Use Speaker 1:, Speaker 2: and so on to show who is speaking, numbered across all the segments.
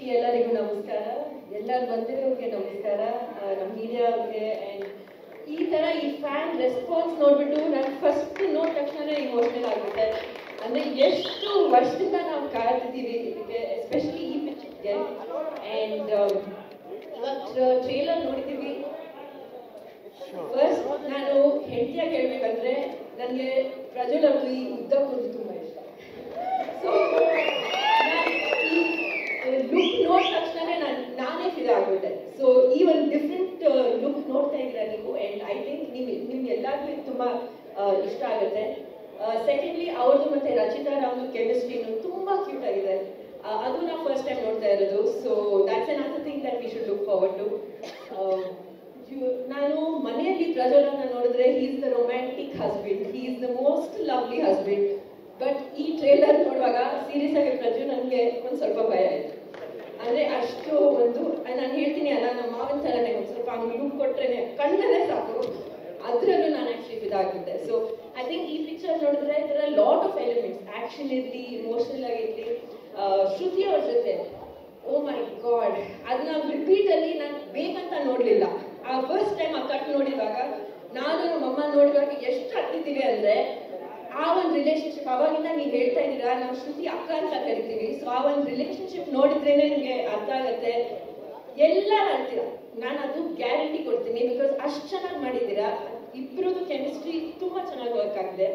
Speaker 1: ಎಲ್ಲರಿಗೂ ನಮಸ್ಕಾರ ಎಲ್ಲರೂ ಬಂದಿರೋರಿಗೆ ನಮಸ್ಕಾರ ಆ, ನಮ್ಮ ಮೀಡಿಯಾವ್ರಿಗೆ ಆ್ಯಂಡ್ ಈ ಥರ ಈ ಫ್ಯಾನ್ ರೆಸ್ಪಾನ್ಸ್ ನೋಡ್ಬಿಟ್ಟು ನಾನು ಫಸ್ಟ್ ನೋಡಿದ ತಕ್ಷಣ ಇಮೋಷನಲ್ ಆಗುತ್ತೆ ಅಂದರೆ ಎಷ್ಟು ವರ್ಷದಿಂದ ನಾವು ಕಾಯ್ತಿದ್ದೀವಿ ಇದಕ್ಕೆ ಎಸ್ಪೆಷಲಿ ಈ ಪಿಕ್ಚರ್ಗೆ ಆ್ಯಂಡ್ ಇವತ್ತು ಟ್ರೇಲರ್ ನೋಡಿದ್ದೀವಿ ಫಸ್ಟ್ ನಾನು ಹೆಂಡತಿಯಾಗಿ ಹೇಳ್ಬೇಕಂದ್ರೆ ನನಗೆ ಪ್ರಜ್ವಲ್ ಅವ್ರದ್ದು ಈ ಉದ್ದ ಕೂದಲು ತುಂಬ ಇಷ್ಟ ಸೊ ಲುಕ್ ನೋಡಿದ ತಕ್ಷಣ ನಾನು ನಾನೇ ಫಿಲ್ ಆಗ್ಬಿಟ್ಟೆ ಸೊ ಈ ಒಂದು ಡಿಫ್ರೆಂಟ್ ಲುಕ್ ನೋಡ್ತಾ ಇದ್ದೀರಾ ನೀವು ಆ್ಯಂಡ್ ಐ ಥಿಂಕ್ ನೀವು ನಿಮ್ಗೆ ಎಲ್ಲರಿಗೂ ಇದು ತುಂಬ ಇಷ್ಟ ಆಗುತ್ತೆ ಸೆಕೆಂಡ್ಲಿ ಅವ್ರದ್ದು ಮತ್ತೆ ರಚಿತಾ ರಾಮ್ದು ಕೆಮಿಸ್ಟ್ರಿನು ತುಂಬ ಕ್ಯೂಟ್ ಆಗಿದೆ ಆ, ಅದು ನಾವು ಫಸ್ಟ್ ಟೈಮ್ ನೋಡ್ತಾ ಇರೋದು so that's another thing that we should look forward to ನಾನು ಮನೆಯಲ್ಲಿ ಪ್ರಜ್ವಲನ್ನ ನೋಡಿದ್ರೆ he is the romantic husband he is the most lovely husband but ಈ ಟ್ರೇಲರ್ ನೋಡುವಾಗ ಸೀರಿಯಸ್ ಆಗಿ ಪ್ರಜ್ವಲ್ ನನಗೆ ಒಂದು ಸ್ವಲ್ಪ ಭಯ ಆಯ್ತು ಅಂದ್ರೆ ಅಷ್ಟು ಒಂದು ನಾನು ಹೇಳ್ತೀನಿ ಅಲ್ಲ ನಮ್ಮ ಮಾವನ ಥರನೇ ಒಂದು ಸ್ವಲ್ಪ ಹಂಗೆ ಲುಕ್ ಕೊಟ್ರೇನೆ ಕಣ್ಣಲ್ಲೇ ಸಾಕು ಅದ್ರಲ್ಲೂ ನಾನು ಆಕ್ಚುಲಿ ಇದಾಗಿದ್ದೆ ಸೊ ಐ ಥಿಂಕ್ ಈ ಪಿಕ್ಚರ್ ನೋಡಿದ್ರೆ ಇದರ ಲಾಟ್ ಆಫ್ ಎಲಿಮೆಂಟ್ಸ್ ಆಕ್ಷನ್ ಇರಲಿ ಇಮೋಷನಲ್ ಆಗಿರಲಿ ಶ್ರುತಿ ಅವ್ರ ಜೊತೆ ಓ ಮೈ ಗಾಡ್ ಅದನ್ನ ರಿಪೀಟ್ ಅಲ್ಲಿ ನಾನು ಬೇಕಂತ ನೋಡ್ಲಿಲ್ಲ ಆ ಫಸ್ಟ್ ಟೈಮ್ ಆ ಕಟ್ ನೋಡಿದಾಗ ನಾನು ನಮ್ಮಮ್ಮ ನೋಡಿದಾಗ ಎಷ್ಟು ಹತ್ತಿದ್ದೀವಿ ಅಂದ್ರೆ ಆ ಒಂದು ರಿಲೇಶನ್ಶಿಪ್ ಅವಾಗಿಂದ ನೀವು ಹೇಳ್ತಾ ಇದ್ದೀರಾ ನಾವು ಶ್ರುತಿ ಅಕ್ಕ ಅಂತ ಕರಿತೀವಿ ಸೊ ಆ ಒಂದು ರಿಲೇಶನ್ಶಿಪ್ ನೋಡಿದ್ರೇನೆ ನಿಮಗೆ ಅರ್ಥ ಆಗತ್ತೆ ಎಲ್ಲರೂ ಅಂತೀರಾ ನಾನು ಅದು ಗ್ಯಾರಂಟಿ ಕೊಡ್ತೀನಿ ಬಿಕಾಸ್ ಅಷ್ಟು ಚೆನ್ನಾಗಿ ಮಾಡಿದ್ದೀರಾ ಇಬ್ಬರದು ಕೆಮಿಸ್ಟ್ರಿ ತುಂಬಾ ಚೆನ್ನಾಗಿ ವರ್ಕ್ ಆಗಿದೆ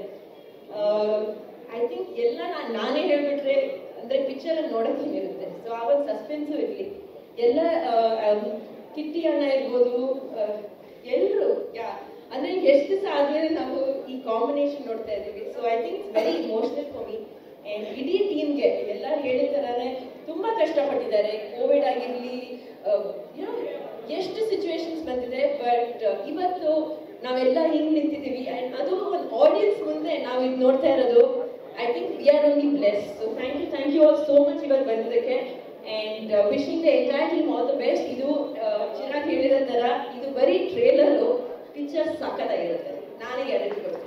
Speaker 1: ಐ ಥಿಂಕ್ ಎಲ್ಲ ನಾನು ನಾನೇ ಹೇಳ್ಬಿಟ್ರೆ ಅಂದ್ರೆ ಪಿಕ್ಚರ್ ಅಲ್ಲಿ ನೋಡಕ್ಕೆ ಇರುತ್ತೆ ಸೊ ಆ ಒಂದು ಸಸ್ಪೆನ್ಸು ಇರಲಿ ಎಲ್ಲ ಆ, ಆಮ್, ಕಿಟ್ಟಿ ಅಣ್ಣ ಇರ್ಬೋದು ಎಲ್ಲರೂ ಯಾ ಅಂದ್ರೆ ಎಷ್ಟು ದಿವಸ ಆದ್ಮೇಲೆ ನಾವು ಈ ಕಾಂಬಿನೇಷನ್ ನೋಡ್ತಾ ಇದ್ದೀವಿ so I think it's very emotional for me and ಇಡೀ ಟೀಮ್ಗೆ ಎಲ್ಲ ಹೇಳಿದ ಥರನೇ ತುಂಬಾ ಕಷ್ಟಪಟ್ಟಿದ್ದಾರೆ ಕೋವಿಡ್ ಆಗಿರ್ಲಿ ಏನೋ ಎಷ್ಟು ಸಿಚುವೇಶನ್ಸ್ ಬಂದಿದೆ ಬಟ್ ಇವತ್ತು ನಾವೆಲ್ಲ ಹಿಂಗ್ ನಿಂತಿದ್ದೀವಿ ಅಂಡ್ ಅದು ಒಂದು ಆಡಿಯನ್ಸ್ ಮುಂದೆ ನಾವು ಇದು ನೋಡ್ತಾ ಇರೋದು I think we are only bless so thank you thank you all so much ಇವತ್ತು ಬಂದಿದ್ದಕ್ಕೆ and wishing the entire team all the best ಇದು ಚಿರಾಗ್ ಹೇಳಿರೋ ಥರ ಇದು ಬರೀ ಟ್ರೇಲರು ಪಿಕ್ಚರ್ ಸಖತ್ತಾಗಿರುತ್ತೆ ನಾನೇ ಗ್ಯಾರಂಟಿ ಕೊಡ್ತೀನಿ